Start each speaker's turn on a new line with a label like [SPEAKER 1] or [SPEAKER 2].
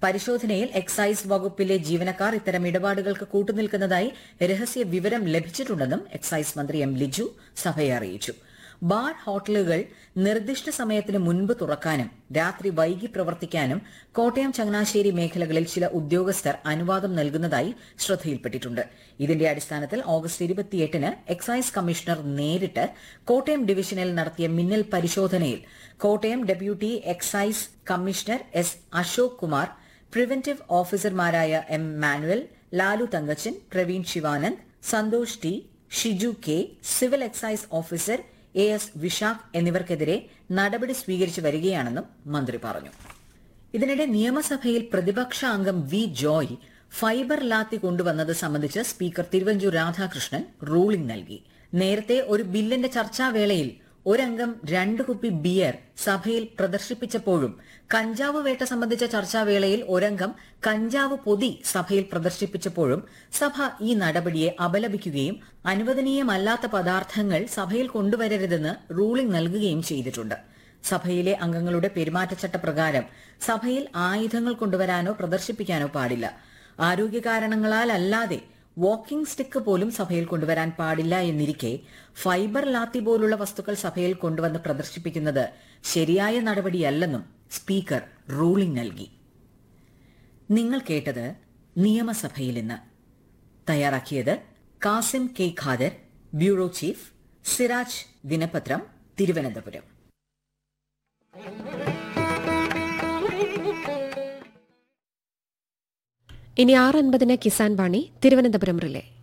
[SPEAKER 1] പരിശോധനയിൽ എക്സൈസ് വകുപ്പിലെ ജീവനക്കാർ ഇത്തരം ഇടപാടുകൾക്ക് കൂട്ടുനിൽക്കുന്നതായി രഹസ്യ വിവരം ലഭിച്ചിട്ടുണ്ടെന്നും എക്സൈസ് മന്ത്രി എം ലിജു സഭയെ അറിയിച്ചു ബാർ ഹോട്ടലുകൾ നിർദ്ദിഷ്ട സമയത്തിന് മുൻപ് തുറക്കാനും രാത്രി വൈകി പ്രവർത്തിക്കാനും കോട്ടയം ചങ്ങനാശ്ശേരി മേഖലകളിൽ ചില ഉദ്യോഗസ്ഥർ അനുവാദം നൽകുന്നതായി ശ്രദ്ധയിൽപ്പെട്ടിട്ടുണ്ട് ഇതിന്റെ അടിസ്ഥാനത്തിൽ ഓഗസ്റ്റ് ഇരുപത്തിയെട്ടിന് എക്സൈസ് കമ്മീഷണർ നേരിട്ട് കോട്ടയം ഡിവിഷനിൽ നടത്തിയ മിന്നൽ പരിശോധനയിൽ Kottayam deputy excise commissioner S Ashok Kumar preventive ഓഫീസർമാരായ M Manuel Lalu Thankachan Praveen Sivanand Santhosh T Shiju K civil excise officer A S Vishakh എന്നിവർക്കെതിരെ നടപടി സ്വീകരിച്ചു വരികയാണെന്നും മന്ത്രി പറഞ്ഞു ഇതിനിടെ നിയമസഭയിൽ പ്രതിപക്ഷ അംഗം വി ജോയ് ഫൈബർ ലാത്തി കൊണ്ടുവന്നത് സംബന്ധിച്ച് സ്പീക്കർ തിരുവഞ്ചൂർ രാധാകൃഷ്ണൻ റൂളിംഗ് നൽകി നേരത്തെ ഒരു ബില്ലിന്റെ ചർച്ചാവേളയിൽ ഒരംഗം രണ്ട് കുപ്പി ബിയർ സഭയിൽ പ്രദർശിപ്പിച്ചപ്പോഴും കഞ്ചാവ് വേട്ട സംബന്ധിച്ച ചർച്ചാവേളയിൽ ഒരംഗം കഞ്ചാവ് പൊതി സഭയിൽ പ്രദർശിപ്പിച്ചപ്പോഴും സഭ ഈ നടപടിയെ അപലപിക്കുകയും അനുവദനീയമല്ലാത്ത പദാർത്ഥങ്ങൾ സഭയിൽ കൊണ്ടുവരരുതെന്ന് റൂളിംഗ് നൽകുകയും ചെയ്തിട്ടുണ്ട് സഭയിലെ അംഗങ്ങളുടെ പെരുമാറ്റച്ചട്ട പ്രകാരം സഭയിൽ ആയുധങ്ങൾ കൊണ്ടുവരാനോ പ്രദർശിപ്പിക്കാനോ പാടില്ല ആരോഗ്യ കാരണങ്ങളാൽ അല്ലാതെ വാക്കിംഗ് സ്റ്റിക്ക് പോലും സഭയിൽ കൊണ്ടുവരാൻ പാടില്ല എന്നിരിക്കെ ഫൈബർ ലാത്തി പോലുള്ള വസ്തുക്കൾ സഭയിൽ കൊണ്ടുവന്ന് പ്രദർശിപ്പിക്കുന്നത് ശരിയായ നടപടിയല്ലെന്നും സ്പീക്കർ റൂളിംഗ് നൽകി നിങ്ങൾ കേട്ടത് നിയമസഭയിൽ ഇന്ന് തയ്യാറാക്കിയത് Kasim K Khader bureau chief Siraj ദിനപത്രം തിരുവനന്തപുരം
[SPEAKER 2] ഇനി ആറ് അൻപതിന് കിസാൻ വാണി തിരുവനന്തപുരം റിലേ